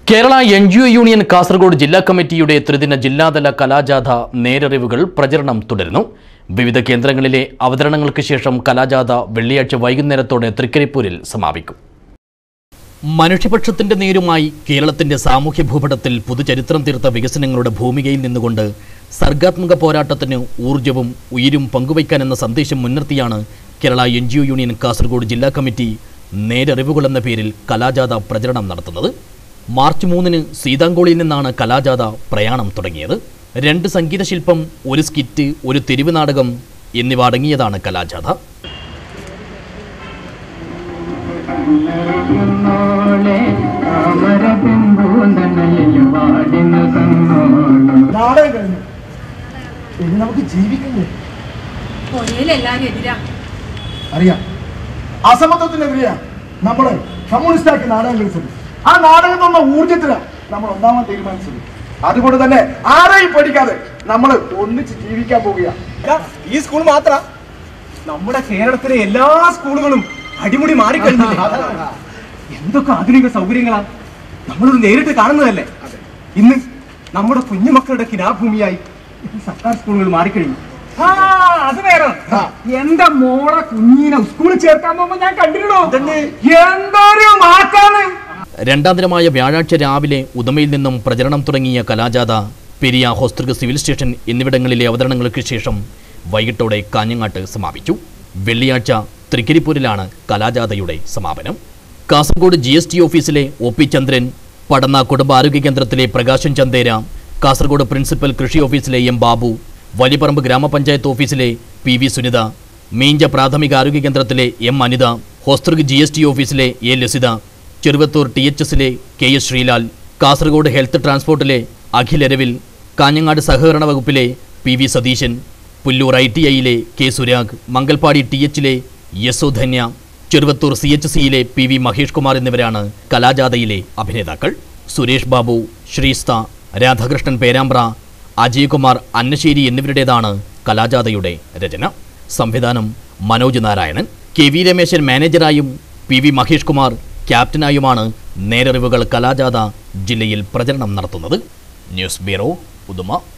Kerala N G O union Kasaragod ജില്ലാ കമ്മിറ്റിയുടെ ത്രിദിന ജില്ലാതല കലാജാഥ നേരറിവുകൾ പ്രചരണം തുടരുന്നു വിവിധ കേന്ദ്രങ്ങളിലെ അവതരണങ്ങൾക്ക് ശേഷം കലാജാഥ വെള്ളിയാഴ്ച വൈകുന്നേരത്തോടെ തൃക്കരിപ്പൂരിൽ സമാപിക്കും മനുഷ്യപക്ഷത്തിന്റെ നേരുമായി കേരളത്തിന്റെ സാമൂഹ്യ ഭൂപടത്തിൽ പുതുചരിത്രം തീർത്ത വികസനങ്ങളുടെ ഭൂമികയിൽ നിന്നുകൊണ്ട് സർഗാത്മക പോരാട്ടത്തിന് ഊർജവും ഉയിരും പങ്കുവയ്ക്കാനെന്ന സന്ദേശം മുൻനിർത്തിയാണ് Kerala N G O union Kasaragod ജില്ലാ കമ്മിറ്റി നേരറിവുകൾ എന്ന പേരിൽ കലാജാഥ പ്രചരണം നടത്തുന്നത് മാർച്ച് മൂന്നിന് സീതാങ്കോളിൽ നിന്നാണ് കലാജാഥ പ്രയാണം തുടങ്ങിയത് രണ്ട് സംഗീതശില്പം ഒരു സ്കിറ്റ് ഒരു തെരുവ് നാടകം എന്നിവ അടങ്ങിയതാണ് കലാജാഥ എന്നോളെ താമരപിമ്പൂന്തണയിൽ വാടിന തന്നോളു നാടകം കഴിഞ്ഞു ഇനി നമുക്ക് ജീവിക്കണ്ടേ കൊലയിലെല്ലാരും എതിരാ അറിയാം അസമത്വത്തിനെതിരെയാ നമ്മള് കമ്മ്യൂണിസ്റ്റാക്കി നാടകം കളിച്ചത് ആ നാടകം തന്ന ഊർജത്തിലാണ് നമ്മൾ ഒന്നാമത് തീരുമാനിച്ചത് അതുകൊണ്ട് തന്നെ ആരെയും പേടിക്കാതെ നമ്മൾ ഒന്നിച്ച് ജീവിക്കാൻ പോവുകയാണ് എടാ, ഈ സ്കൂൾ മാത്ര നമ്മുടെ കേരളത്തിലെ എല്ലാ സ്കൂളുകളും അടിമുടി മാറിക്കഴിഞ്ഞില്ലേ എന്തൊക്കെ ആധുനിക സൗകര്യങ്ങളാ നമ്മളത് നേരിട്ട് കാണുന്നതല്ലേ ഇന്ന് നമ്മുടെ കുഞ്ഞുമക്കളുടെ കിനാഭൂമിയായി ഈ സർക്കാർ സ്കൂളുകൾ മാറിക്കഴിഞ്ഞു ആ അത് നേരം എന്റെ മോളെ കുഞ്ഞിനെ സ്കൂളിൽ ചേർക്കാൻ പോകുമ്പോ ഞാൻ കണ്ടിരുന്നു എന്തൊരു മാറ്റാണ് രണ്ടാം ദിനമായ വ്യാഴാഴ്ച രാവിലെ ഉദമയിൽ നിന്നും പ്രചരണം തുടങ്ങിയ കലാജാഥ പെരിയ ഹോസ്തൃക സിവിൽ സ്റ്റേഷൻ എന്നിവിടങ്ങളിലെ അവതരണങ്ങൾക്ക് ശേഷം വൈകിട്ടോടെ കാഞ്ഞങ്ങാട്ട് സമാപിച്ചു വെള്ളിയാഴ്ച തൃക്കരിപ്പൂരിലാണ് കലാജാഥയുടെ സമാപനം കാസർഗോഡ് ജി എസ് ടി ഓഫീസിലെ ഒ പി ചന്ദ്രൻ പടന്ന കുടുംബാരോഗ്യ കേന്ദ്രത്തിലെ പ്രകാശൻ ചന്ദേര കാസർഗോഡ് പ്രിൻസിപ്പൽ കൃഷി ഓഫീസിലെ എം ബാബു വലിപ്പറമ്പ് ഗ്രാമപഞ്ചായത്ത് ഓഫീസിലെ പി വി സുനിത മീഞ്ച പ്രാഥമിക ആരോഗ്യ കേന്ദ്രത്തിലെ M Anitha Hosdurg G S T ഓഫീസിലെ A Lasitha Cheruvathur T H എസിലെ K S Sreelal Kasaragod health ട്രാൻസ്പോർട്ടിലെ അഖിൽ എരവിൽ കാഞ്ഞങ്ങാട് സഹകരണ വകുപ്പിലെ P V Satheesan Pullur I T ഐയിലെ കെ സുരാഗ് മംഗൽപാടി ടി എച്ചിലെ യശോധന്യ ചെറുവത്തൂർ സി എച്ച് സിയിലെ പി വി മഹേഷ് കുമാർ എന്നിവരാണ് കലാജാഥയിലെ അഭിനേതാക്കൾ സുരേഷ് ബാബു ശ്രീസ്ത രാധാകൃഷ്ണൻ പേരാമ്പ്ര അജയ്കുമാർ അന്നശ്ശേരി എന്നിവരുടേതാണ് കലാജാഥയുടെ രചന സംവിധാനം മനോജ് നാരായണൻ കെ വി രമേശൻ മാനേജറായും പി വി മഹേഷ് കുമാർ ക്യാപ്റ്റനായുമാണ് നേരറിവുകൾ കലാജാഥ ജില്ലയിൽ പ്രചരണം നടത്തുന്നത് ന്യൂസ് ബ്യൂറോ ഉദുമ